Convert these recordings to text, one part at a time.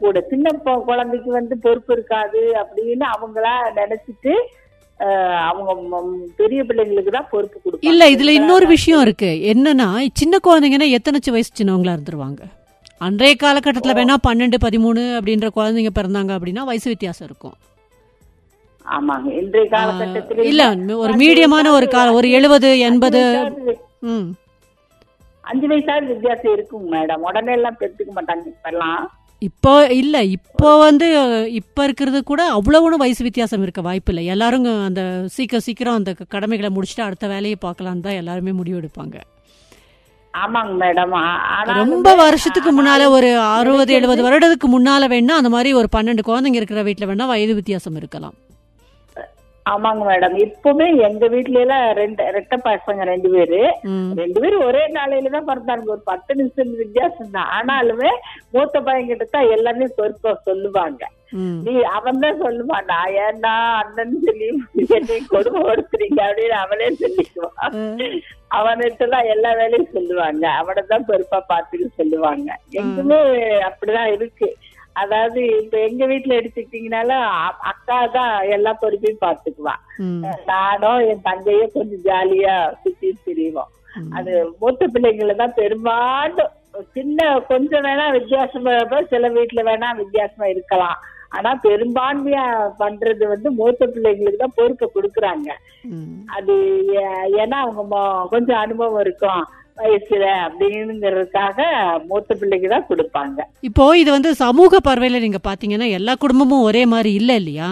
கூட சின்ன பொ- குழந்தைக்கு வந்து பொறுப்பு இருக்காது அப்படின்னு அவங்களா நினைச்சிட்டு அஹ், அவங்க ம- பெரிய பிள்ளைங்களுக்கு தான் பொறுப்பு கொடுப்பாங்க இல்ல இதுல இன்னொரு விஷயம் இருக்கு என்னன்னா சின்ன குழந்தைங்கன்னா எத்தனை வயசு சின்னவங்களா இருந்துருவாங்க அன்றைய காலகட்டத்துல வேணா பன்னெண்டு பதிமூணு அப்படின்ற குழந்தைங்க பிறந்தாங்க அப்படின்னா வயசு வித்தியாசம் இருக்கும் ஆமாங்க இன்றைய காலகட்டத்தில் இல்ல ஒரு மீடியமான ஒரு கால ஒரு எழுபது எண்பது ம் அஞ்சு வயசாவது வித்தியாசம் இருக்குங்க மேடம் உடனே எல்லாம் பெற்றுக்க மாட்டாங்க இப்பெல்லாம் இப்போ இல்ல இப்போ வந்து இப்ப இருக்கிறது கூட அவ்வளவு வயசு வித்தியாசம் இருக்க வாய்ப்பு இல்லை எல்லாரும் அந்த சீக்கிரம் சீக்கிரம் அந்த கடமைகளை முடிச்சுட்டு அடுத்த வேலையை பார்க்கலாம் தான் எல்லாருமே முடிவு எடுப்பாங்க ஆமாங்க மேடம் ஆனா ரொம்ப வருஷத்துக்கு முன்னால ஒரு அறுபது எழுபது வருடத்துக்கு முன்னால வேணா அந்த மாதிரி ஒரு பன்னெண்டு குழந்தைங்க இருக்கிற வீட்டுல வேணா வயது வித்தியாசம் இருக்கலாம் ஆமாங்க மேடம் இப்பவுமே எங்க வீட்ல எல்லாம் ரெண்டு ரெட்ட பசங்க ரெண்டு பேரு ம் ரெண்டு பேரும் ஒரே நாளையில தான் பிறந்தாங்க ஒரு பத்து நிமிஷம் வித்தியாசம் தான் ஆனாலுமே மூத்த பையன் கிட்ட தான் எல்லாமே பொறுப்பா சொல்லுவாங்க ம் நீ அவன் தான் சொல்லுவான் நான் ஏன்டா அண்ணன் சொல்லி என்னை கொடுமைப்படுத்துறீங்க அப்படின்னு அவனே சொல்லிக்குவான் அவன்கிட்ட தான் எல்லா வேலையும் சொல்லுவாங்க அவனை தான் பொறுப்பா பார்த்துக்க சொல்லுவாங்க எங்குமே அப்படிதான் இருக்கு அதாவது இப்ப எங்க வீட்டுல எடுத்துக்கிட்டீங்கனாலும் அ- அக்கா தான் எல்லா பொறுப்பையும் பாத்துக்குவான் ம் நானும் என் தங்கையும் கொஞ்சம் ஜாலியா சுத்தி திரிவோம் ம். அது மூத்த பிள்ளைங்கள தான் பெரும்பாலும் சின்ன கொஞ்சம் வேணா வித்தியாசமா இருப்போம் சில வீட்டுல வேணா வித்தியாசமா இருக்கலாம் ஆனா பெரும்பான்மையா பண்றது வந்து மூத்த பிள்ளைங்களுக்கு தான் பொறுப்பை கொடுக்குறாங்க ம் அது ஏ- ஏன்னா அவங்க மொ- கொஞ்சம் அனுபவம் இருக்கும் வயசுல அப்படிங்கிறதுக்காக மூத்த பிள்ளைக்கு தான் கொடுப்பாங்க இப்போ இது வந்து சமூக பார்வையில நீங்க பாத்தீங்கன்னா எல்லா குடும்பமும் ஒரே மாதிரி இல்ல இல்லையா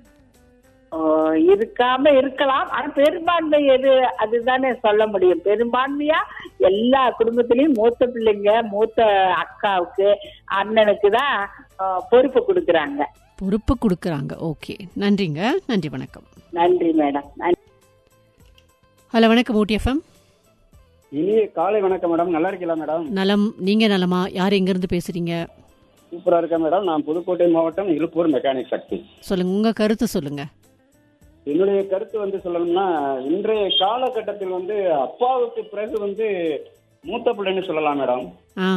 ஓ, இருக்காம இருக்கலாம் ஆனா பெரும்பான்மை எது அதுதானே சொல்ல முடியும் பெரும்பான்மையா எல்லா குடும்பத்திலயும் மூத்த பிள்ளைங்க மூத்த அக்காவுக்கு அண்ணனுக்கு தான் ஆ, பொறுப்பு கொடுக்கறாங்க பொறுப்பு கொடுக்கறாங்க ஓகே நன்றிங்க நன்றி வணக்கம் நன்றி மேடம் நன்றி ஹலோ வணக்கம் ஊட்டி எஃப்எம் இனிய காலை வணக்கம் மேடம் நல்லா இருக்கீங்களா மேடம் நலம் நீங்க நலமா யார் எங்க இருந்து பேசுறீங்க சூப்பரா இருக்கேன் மேடம் நான் புதுக்கோட்டை மாவட்டம் இருப்பூர் மெக்கானிக் சக்தி சொல்லுங்க உங்க கருத்து சொல்லுங்க என்னுடைய கருத்து வந்து சொல்லணும்னா இன்றைய காலகட்டத்தில் வந்து அப்பாவுக்கு பிறகு வந்து மூத்த பிள்ளைன்னு சொல்லலாம் மேடம் ஆ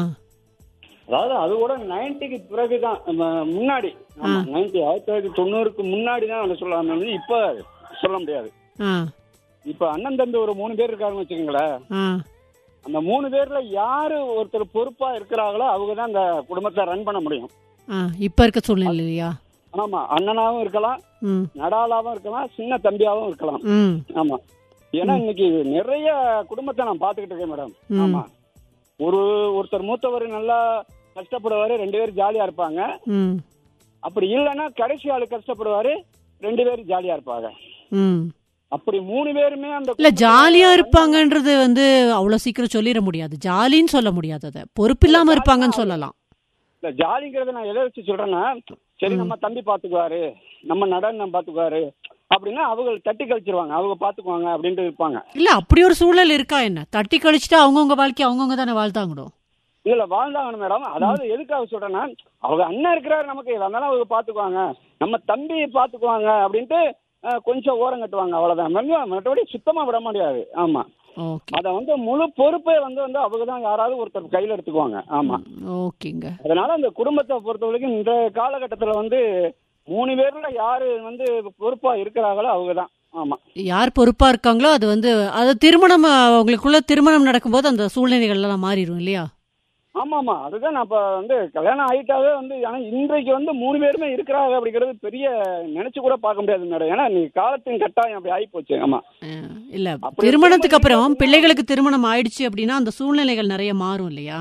அதாவது அது கூட நைன்டிக்கு பிறகு தான் முன்னாடி நைன்டி ஆயிரத்தி தொள்ளாயிரத்தி தொண்ணூறுக்கு முன்னாடி தான் வந்து சொல்லலாம் மேடம். இப்ப சொல்ல முடியாது ஆ இப்ப அண்ணன் தம்பி ஒரு மூணு பேர் இருக்காருன்னு வச்சுக்கோங்களேன் ஆ அந்த மூணு பேர்ல யாரு ஒருத்தர் பொறுப்பா இருக்கிறாங்களோ அவங்க தான் அந்த குடும்பத்தை ரன் பண்ண முடியும் ஆ இப்ப இருக்க சூழ்நிலை இல்லையா ஆமா அண்ணனாவும் இருக்கலாம் ம் நடாலாவும் இருக்கலாம் சின்ன தம்பியாவும் இருக்கலாம் ம் ஆமா ஏன்னா இன்னைக்கு நிறைய குடும்பத்தை நான் பாத்துக்கிட்டு இருக்கேன் மேடம் ம். ஆமா ஒரு ஒருத்தர் மூத்தவர் நல்லா கஷ்டப்படுவாரு ரெண்டு பேரும் ஜாலியா இருப்பாங்க ம் அப்படி இல்லைன்னா கடைசி ஆளு கஷ்டப்படுவாரு ரெண்டு பேரும் ஜாலியா இருப்பாங்க ம் அப்படி மூணு பேருமே அந்த இல்ல குடும்பத்தை ஜாலியா இருப்பாங்கன்றது வந்து அவ்வளவு சீக்கிரம் சொல்லிட முடியாது ஜாலின்னு சொல்ல முடியாது அதை பொறுப்பு இல்லாம இருப்பாங்கன்னு சொல்லலாம் இல்ல ஜாலிங்கிறத நான் எதை வச்சு சொல்றேன்னா சரி நம்ம தம்பி பாத்துக்குவாரு நம்ம நடனம் பாத்துக்குவாரு அப்படின்னா அவங்க தட்டி கழிச்சிருவாங்க அவங்க பாத்துக்குவாங்க அப்படின்ட்டு இருப்பாங்க இல்ல அப்படி ஒரு சூழல் இருக்கா என்ன தட்டி கழிச்சுட்டு அவங்கவுங்க வாழ்க்கை அவங்கவுங்க தானே வாழ்த்தாங்கணும் இல்ல வாழ்ந்தாங்க மேடம் அதாவது எதுக்காக சொல்றேன்னா அவங்க அண்ணன் இருக்கிறாரு நமக்கு அதனால அவங்க பாத்துக்குவாங்க நம்ம தம்பி பாத்துக்குவாங்க அப்படின்ட்டு அஹ், கொஞ்சம் ஓரம் கட்டுவாங்க அவ்வளவுதான் மறுபடியும் மற்றபடி சுத்தமா விட முடியாது ஆமா ஓகே அத வந்து முழு பொறுப்பே வந்து வந்து அவங்க தான் யாராவது ஒருத்தர் கையில எடுத்துக்குவாங்க ஆமா ஓகேங்க அதனால அந்த குடும்பத்தை பொறுத்த வரைக்கும் இந்த காலகட்டத்துல வந்து மூணு பேர்ல யாரு வந்து பொறுப்பா இருக்கிறாங்களோ அவங்க தான் ஆமா யார் பொறுப்பா இருக்காங்களோ அது வந்து அது திருமணம் அவங்களுக்குள்ள திருமணம் நடக்கும்போது அந்த சூழ்நிலைகள் எல்லாம் மாறிடும் இல்லையா ஆமா ஆமா அதுதான் நான் இப்ப வந்து கல்யாணம் ஆயிட்டாவே வந்து ஆனா இன்றைக்கு வந்து மூணு பேருமே இருக்கிறாங்க அப்படிங்கிறது பெரிய நினைச்சு கூட பார்க்க முடியாது மேடம் ஏன்னா நீ காலத்தின் கட்டாயம் அப்படி ஆகி போச்சு ஆமா அஹ், இல்ல அப்படி திருமணத்துக்கு இருக்கும்போது அப்புறம் பாத்தீங்கன்னா- பிள்ளைகளுக்கு திருமணம் ஆயிடுச்சு அப்படின்னா அந்த சூழ்நிலைகள் நிறைய மாறும் இல்லையா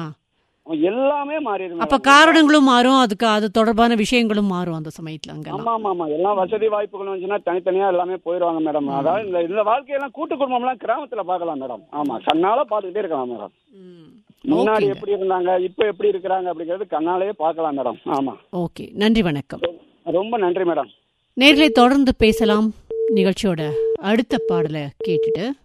எல்லாமே மாறிடுது அப்ப மேடம். காரணங்களும் மாறும் அதுக்கு அது தொடர்பான விஷயங்களும் மாறும் அந்த சமயத்துல அங்கெல்லாம் ஆமா ஆமா ஆமா எல்லாம் வசதி வாய்ப்புகளும் வந்துச்சுன்னா தனித்தனியா எல்லாமே போயிடுவாங்க மேடம் அதாவது இந்த இந்த வாழ்க்கையெல்லாம் கூட்டு குடும்பம்லாம் கிராமத்துல பார்க்கலாம் மேடம் ஆமா கண்ணால பார்த்துக்கிட்டே இருக்கலாம் மேடம் ம். முன்னாடி ஓகேங்க. எப்படி இருந்தாங்க இப்ப எப்படி இருக்கிறாங்க அப்படிங்கிறது கண்ணாலேயே பார்க்கலாம் மேடம் ஆமா ஓகே நன்றி வணக்கம் ரொம்ப நன்றி மேடம் நேர்களை தொடர்ந்து பேசலாம் நிகழ்ச்சியோட அடுத்த பாடலை கேட்டுட்டு